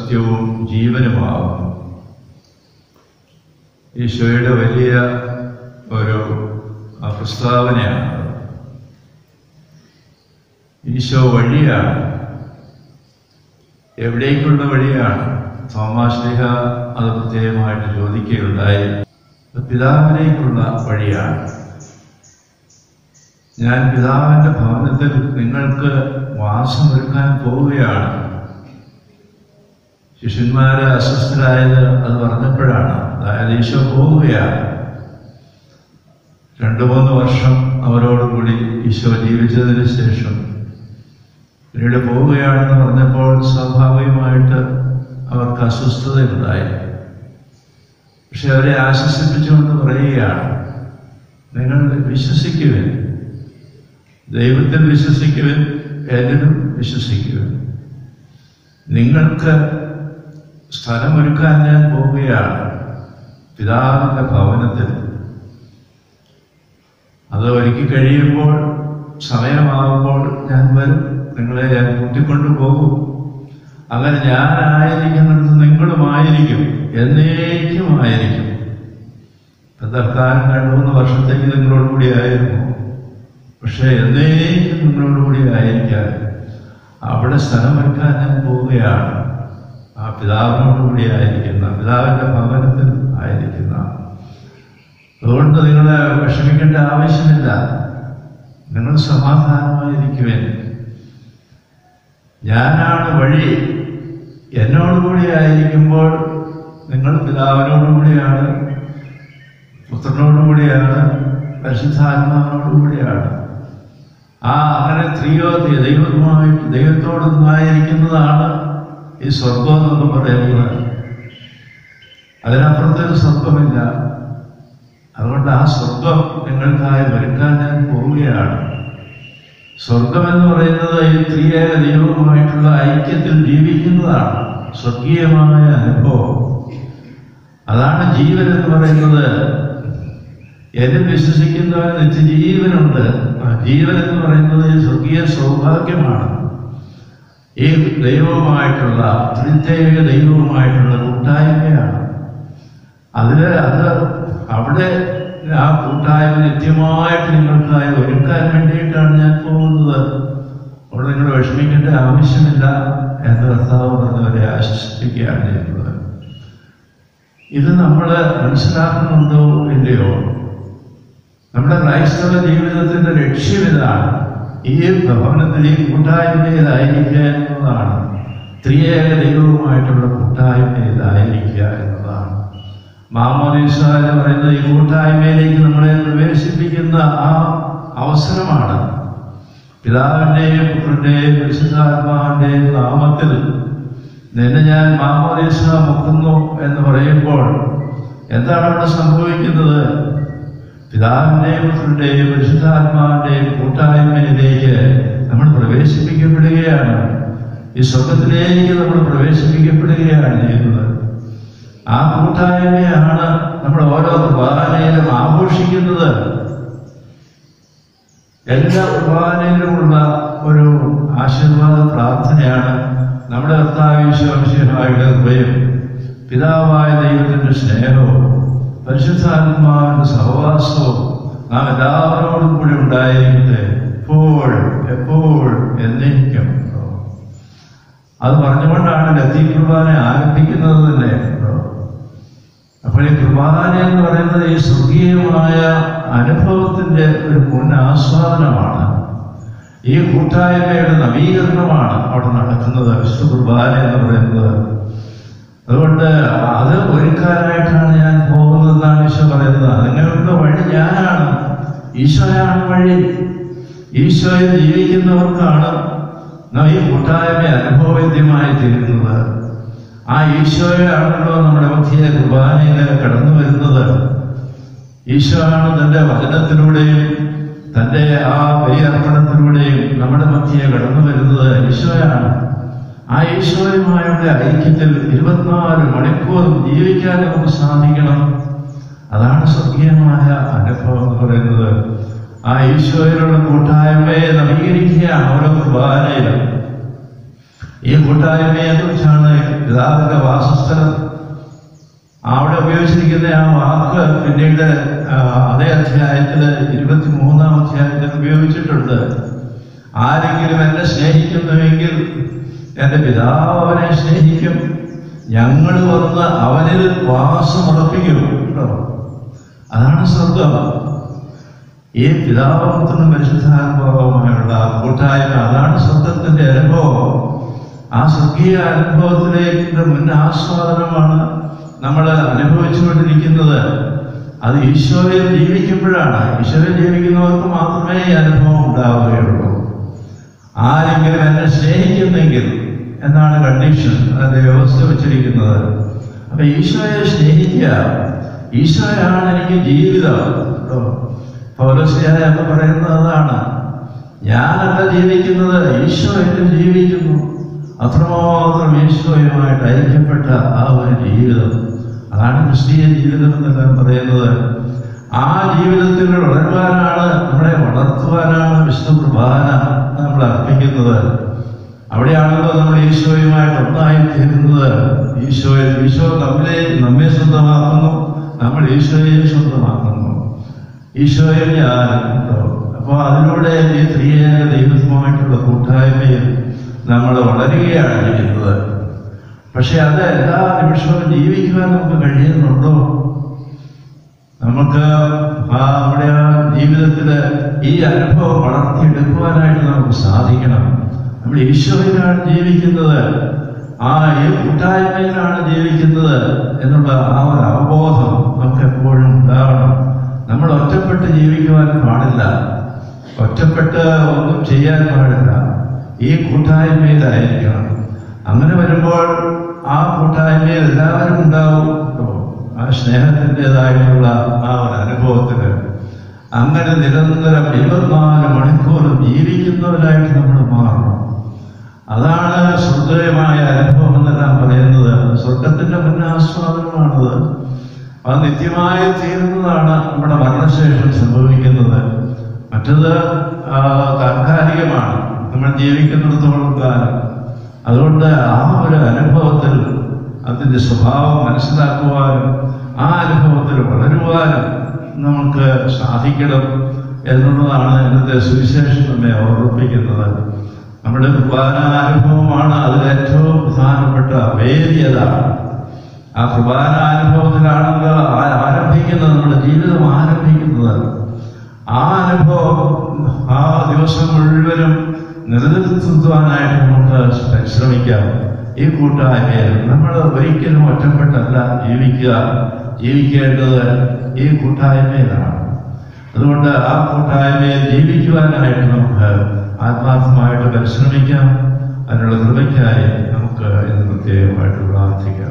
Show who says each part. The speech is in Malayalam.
Speaker 1: സത്യവും ജീവനുമാകുന്നു ഈശോയുടെ വലിയ ഒരു ആ പ്രസ്താവനയാണ് ഈശോ വഴിയാണ് എവിടേക്കുള്ള വഴിയാണ് തോമാശ്ലിഹ അത് പ്രത്യേകമായിട്ട് ചോദിക്കുകയുണ്ടായി അത് പിതാവിലേക്കുള്ള വഴിയാണ് ഞാൻ പിതാവിന്റെ ഭവനത്തിൽ നിങ്ങൾക്ക് വാസമൊരുക്കാൻ പോവുകയാണ് ശിഷ്യന്മാര് അസ്വസ്ഥരായത് അത് പറഞ്ഞപ്പോഴാണ് അതായത് ഈശോ പോവുകയാണ് രണ്ടു മൂന്ന് വർഷം അവരോടുകൂടി ഈശോ ജീവിച്ചതിന് ശേഷം പിന്നീട് പോവുകയാണെന്ന് പറഞ്ഞപ്പോൾ സ്വാഭാവികമായിട്ട് അവർക്ക് അസ്വസ്ഥതയുണ്ടായി പക്ഷെ അവരെ ആശ്വസിപ്പിച്ചുകൊണ്ട് പറയുകയാണ് നിങ്ങൾ വിശ്വസിക്കുവിൻ ദൈവത്തിൽ വിശ്വസിക്കുവിൻ എന്നിലും വിശ്വസിക്കുവിൻ നിങ്ങൾക്ക് സ്ഥലമൊരുക്കാൻ ഞാൻ പോവുകയാണ് പിതാവിന്റെ ഭവനത്തിൽ അത് ഒരുക്കി കഴിയുമ്പോൾ സമയമാകുമ്പോൾ ഞാൻ വരും നിങ്ങളെ ഞാൻ കൂട്ടിക്കൊണ്ടു പോകും അങ്ങനെ ഞാനായിരിക്കുന്നിടത്ത് നിങ്ങളുമായിരിക്കും എന്നേക്കുമായിരിക്കും ഇപ്പം തൽക്കാലം രണ്ടു മൂന്ന് വർഷത്തേക്ക് നിങ്ങളോടുകൂടി ആയിരുന്നു പക്ഷെ എന്നേക്കും നിങ്ങളോടുകൂടി ആയിരിക്കാൻ അവിടെ സ്ഥലമൊരുക്കാൻ ഞാൻ പോവുകയാണ് ആ പിതാവിനോടുകൂടി ആയിരിക്കുന്ന പിതാവിന്റെ ഭവനത്തിൽ ആയിരിക്കുന്ന അതുകൊണ്ട് നിങ്ങൾ വിഷമിക്കേണ്ട ആവശ്യമില്ല നിങ്ങൾ സമാധാനമായിരിക്കുവേൻ ഞാനാണ് വഴി എന്നോടുകൂടി ആയിരിക്കുമ്പോൾ നിങ്ങൾ പിതാവിനോടുകൂടിയാണ് പുത്രനോടുകൂടിയാണ് പരിശുദ്ധാത്മാവിനോടുകൂടിയാണ് ആ അങ്ങനെ ത്രിയോതി ദൈവവുമായിട്ട് ദൈവത്തോടൊന്നായിരിക്കുന്നതാണ് ഈ സ്വർഗം എന്ന് പറയുന്നത് അതിനപ്പുറത്തൊരു സ്വർഗമില്ല അതുകൊണ്ട് ആ സ്വർഗം നിങ്ങൾക്കായി ഒരുക്കാൻ ഞാൻ പോവുകയാണ് സ്വർഗം എന്ന് പറയുന്നത് ഈ ത്രിയേക ദൈവവുമായിട്ടുള്ള ഐക്യത്തിൽ ജീവിക്കുന്നതാണ് സ്വർഗീയമായ അനുഭവം അതാണ് ജീവൻ എന്ന് പറയുന്നത് എന്നിൽ വിശ്വസിക്കുന്നവന് നിത്യജീവനുണ്ട് ആ ജീവൻ എന്ന് പറയുന്നത് ഈ സ്വർഗീയ സൗഭാഗ്യമാണ് ഈ ദൈവവുമായിട്ടുള്ള ത്രിത്യേക ദൈവവുമായിട്ടുള്ള കൂട്ടായ്മയാണ് അതില് അത് അവിടെ ആ കൂട്ടായ്മ നിത്യമായിട്ട് നിങ്ങൾക്കായി ഒരുക്കാൻ വേണ്ടിയിട്ടാണ് ഞാൻ പോകുന്നത് അവിടെ നിങ്ങൾ വിഷമിക്കേണ്ട ആവശ്യമില്ല എന്ന് കർത്താവ് പറഞ്ഞവരെ ആശ്വസിപ്പിക്കുകയാണ് ചെയ്യുന്നത് ഇത് നമ്മൾ മനസ്സിലാക്കുന്നുണ്ടോ ഇല്ലയോ നമ്മുടെ ക്രൈസ്തവ ജീവിതത്തിന്റെ ലക്ഷ്യം ഇതാണ് ഈ ഭവനത്തിൽ ഈ കൂട്ടായ്മയിലായിരിക്കുക എന്നതാണ് ത്രിയേക ദൈവവുമായിട്ടുള്ള കൂട്ടായ്മയിലായിരിക്കുക എന്നതാണ് മാമോദീസ എന്ന് പറയുന്നത് ഈ കൂട്ടായ്മയിലേക്ക് നമ്മളെ പ്രവേശിപ്പിക്കുന്ന ആ അവസരമാണ് പിതാവിന്റെയും പുത്രന്റെയും പരിശുദ്ധാത്മാവിന്റെയും നാമത്തിൽ നിന്നെ ഞാൻ മാമോദീസ മുക്കുന്നു എന്ന് പറയുമ്പോൾ എന്താണ് അവിടെ സംഭവിക്കുന്നത് പിതാവിന്റെയും പുത്രന്റെയും പരിശുദ്ധാത്മാവിന്റെയും കൂട്ടായ്മയിലേക്ക് നമ്മൾ പ്രവേശിപ്പിക്കപ്പെടുകയാണ് ഈ സ്വർഗത്തിലേക്ക് നമ്മൾ പ്രവേശിപ്പിക്കപ്പെടുകയാണ് ചെയ്യുന്നത് ആ കൂട്ടായ്മയാണ് നമ്മൾ ഓരോ കുർബാനയിലും ആഘോഷിക്കുന്നത് എല്ലാ കുർബാനയിലുമുള്ള ഒരു ആശീർവാദ പ്രാർത്ഥനയാണ് നമ്മുടെ കർത്താവിശ്വംശിഹായുടെ കൃപയും പിതാവായ ദൈവത്തിന്റെ സ്നേഹവും പരിശുദ്ധാത്മാവിന്റെ സഹവാസവും നാം എല്ലാവരോടും കൂടി ഉണ്ടായിരിക്കുന്നത് എപ്പോൾ എപ്പോൾ എന്നേക്കും അത് പറഞ്ഞുകൊണ്ടാണ് ലത്തീൻ കുർബാന ആരംഭിക്കുന്നത് തന്നെ അപ്പോൾ ഈ കുർബാന എന്ന് പറയുന്നത് ഈ സ്വർഗീയമായ അനുഭവത്തിന്റെ ഒരു മുൻ ആസ്വാദനമാണ് ഈ കൂട്ടായ്മയുടെ നവീകരണമാണ് അവിടെ നടക്കുന്നത് വിശുദ്ധ കുർബാന എന്ന് പറയുന്നത് അതുകൊണ്ട് അത് ഒരുക്കാനായിട്ടാണ് ഞാൻ പോകുന്നതെന്നാണ് ഈശോ പറയുന്നത് നിങ്ങളുടെ വഴി ഞാനാണ് ഈശോയാണ് വഴി ഈശോയിൽ ജീവിക്കുന്നവർക്കാണ് നാം ഈ കൂട്ടായ്മ അനുഭവവേദ്യമായി തീരുന്നത് ആ ഈശോയാണല്ലോ നമ്മുടെ മധ്യ കുർബാനയിൽ കടന്നു വരുന്നത് ഈശോ ആണ് തന്റെ വചനത്തിലൂടെയും തന്റെ ആ ബലിയർപ്പണത്തിലൂടെയും നമ്മുടെ മധ്യയെ കടന്നു വരുന്നത് ഈശോയാണ് ആ ഈശോയുമായുള്ള ഐക്യത്തിൽ ഇരുപത്തിനാല് മണിക്കൂറും ജീവിക്കാൻ നമുക്ക് സാധിക്കണം അതാണ് സ്വർഗീയമായ അനുഭവം എന്ന് പറയുന്നത് ആ ഈശോയിലുള്ള കൂട്ടായ്മയെ നവീകരിക്കുകയാണ് ഓരോ കുർബാനയിലും ഈ കൂട്ടായ്മയെ കുറിച്ചാണ് പിതാവിന്റെ വാസസ്ഥലം അവിടെ ഉപയോഗിച്ചിരിക്കുന്ന ആ വാക്ക് പിന്നീട് ആ, അതേ അധ്യായത്തിൽ ഇരുപത്തി മൂന്നാം അധ്യായത്തിൽ ഉപയോഗിച്ചിട്ടുണ്ട് ആരെങ്കിലും എന്നെ സ്നേഹിക്കുന്നുവെങ്കിൽ എൻ്റെ പിതാവ് അവനെ സ്നേഹിക്കും ഞങ്ങൾ വന്ന് അവനിൽ വാസമുറപ്പിക്കും കേട്ടോ അതാണ് സ്വർഗം ഈ പിതാവത്തിനും പരിശുദ്ധാനുഭവമായുള്ള കൂട്ടായ്മ അതാണ് സ്വർഗത്തിന്റെ അനുഭവം ആ സ്വർഗീയ അനുഭവത്തിലേക്ക് മുൻ ആസ്വാദനമാണ് നമ്മൾ അനുഭവിച്ചുകൊണ്ടിരിക്കുന്നത് അത് ഈശോയിൽ ജീവിക്കുമ്പോഴാണ് ഈശോയിൽ ജീവിക്കുന്നവർക്ക് മാത്രമേ ഈ അനുഭവം ഉണ്ടാവുകയുള്ളൂ ആരെങ്കിലും എന്നെ സ്നേഹിക്കുന്നെങ്കിൽ എന്നാണ് കണ്ടീഷൻ അതിന്റെ വ്യവസ്ഥ വെച്ചിരിക്കുന്നത് അപ്പൊ ഈശോയെ സ്നേഹിക്കുക ഈശോയാണ് എനിക്ക് ജീവിതം കേട്ടോ പൗരസ്യായ എന്ന് പറയുന്നത് അതാണ് ഞാനല്ല ജീവിക്കുന്നത് ഈശോ എന്നിൽ ജീവിക്കുന്നു അത്രമാത്രം ഈശോയുമായിട്ട് ഐക്യപ്പെട്ട ആ ഒരു ജീവിതം അതാണ് ക്രിസ്തീയ ജീവിതം എന്നെല്ലാം പറയുന്നത് ആ ജീവിതത്തിൽ വളരുവാനാണ് നമ്മളെ വളർത്തുവാനാണ് വിശുദ്ധ കുർബാന നമ്മൾ അർപ്പിക്കുന്നത് അവിടെയാണല്ലോ നമ്മൾ ഈശോയുമായിട്ട് ഒന്നായി തീരുന്നത് ഈശോയിൽ ഈശോ നമ്മളെ നമ്മെ സ്വന്തമാക്കുന്നു നമ്മൾ ഈശോയെ സ്വന്തമാക്കുന്നു ഈശോയിൽ ഞാൻ ഉണ്ടോ അപ്പോൾ അതിലൂടെ ഈ ത്രിയേക ദൈവവുമായിട്ടുള്ള കൂട്ടായ്മയിൽ നമ്മൾ വളരുകയാണ് ചെയ്യുന്നത് പക്ഷെ അത് എല്ലാ നിമിഷവും ജീവിക്കുവാൻ നമുക്ക് കഴിയുന്നുണ്ടോ നമുക്ക് ആ നമ്മുടെ ആ ജീവിതത്തില് ഈ അനുഭവം വളർത്തിയെടുക്കുവാനായിട്ട് നമുക്ക് സാധിക്കണം നമ്മൾ ഈശോയിലാണ് ജീവിക്കുന്നത് ആ ഈ കൂട്ടായ്മയിലാണ് ജീവിക്കുന്നത് എന്നുള്ള ആ ഒരു അവബോധം നമുക്ക് എപ്പോഴും ഉണ്ടാവണം നമ്മൾ ഒറ്റപ്പെട്ട് ജീവിക്കുവാൻ പാടില്ല ഒറ്റപ്പെട്ട് ഒന്നും ചെയ്യാൻ പാടില്ല ഈ കൂട്ടായ്മയിലായിരിക്കണം അങ്ങനെ വരുമ്പോൾ ആ കൂട്ടായ്മയിൽ എല്ലാവരും ഉണ്ടാവും കേട്ടോ. ആ സ്നേഹത്തിൻ്റെതായിട്ടുള്ള ആ ഒരു അനുഭവത്തിന് അങ്ങനെ നിരന്തരം ഇരുപത്തിനാല് മണിക്കൂറും ജീവിക്കുന്നവരായിട്ട് നമ്മൾ മാറണം അതാണ് സ്വർഗമായ അനുഭവം എന്നെല്ലാം പറയുന്നത് സ്വർഗത്തിന്റെ മുന്നാസ്വാദനമാണത് അത് നിത്യമായി തീരുന്നതാണ് നമ്മുടെ മരണശേഷം സംഭവിക്കുന്നത് മറ്റത് ആ, താൽക്കാലികമാണ് നമ്മൾ ജീവിക്കുന്നിടത്തോളം കാലം അതുകൊണ്ട് ആ ഒരു അനുഭവത്തിൽ അതിൻ്റെ സ്വഭാവം മനസ്സിലാക്കുവാനും ആ അനുഭവത്തിൽ വളരുവാനും നമുക്ക് സാധിക്കണം എന്നുള്ളതാണ് ഇന്നത്തെ സുവിശേഷം നമ്മെ ഓർമ്മിപ്പിക്കുന്നത് നമ്മുടെ കുർബാന അനുഭവമാണ് അതിൽ ഏറ്റവും പ്രധാനപ്പെട്ട വേദിയത ആ കുർബാന അനുഭവത്തിലാണല്ലോ ആ- ആരംഭിക്കുന്നത് നമ്മുടെ ജീവിതം ആരംഭിക്കുന്നത് ആ അനുഭവം ആ ദിവസം മുഴുവനും നിലനിർത്തുവാനായിട്ട് നമുക്ക് പരിശ്രമിക്കാം ഈ കൂട്ടായ്മയിൽ നമ്മൾ ഒരിക്കലും ഒറ്റപ്പെട്ടല്ല ജീവിക്കുക ജീവിക്കേണ്ടത് ഈ കൂട്ടായ്മയിലാണ് അതുകൊണ്ട് ആ കൂട്ടായ്മയിൽ ജീവിക്കുവാനായിട്ട് നമുക്ക് ആത്മാർത്ഥമായിട്ട് പരിശ്രമിക്കാം അതിനുള്ള കൃപയ്ക്കായി നമുക്ക് ഇന്ന് പ്രത്യേകമായിട്ട് പ്രാർത്ഥിക്കാം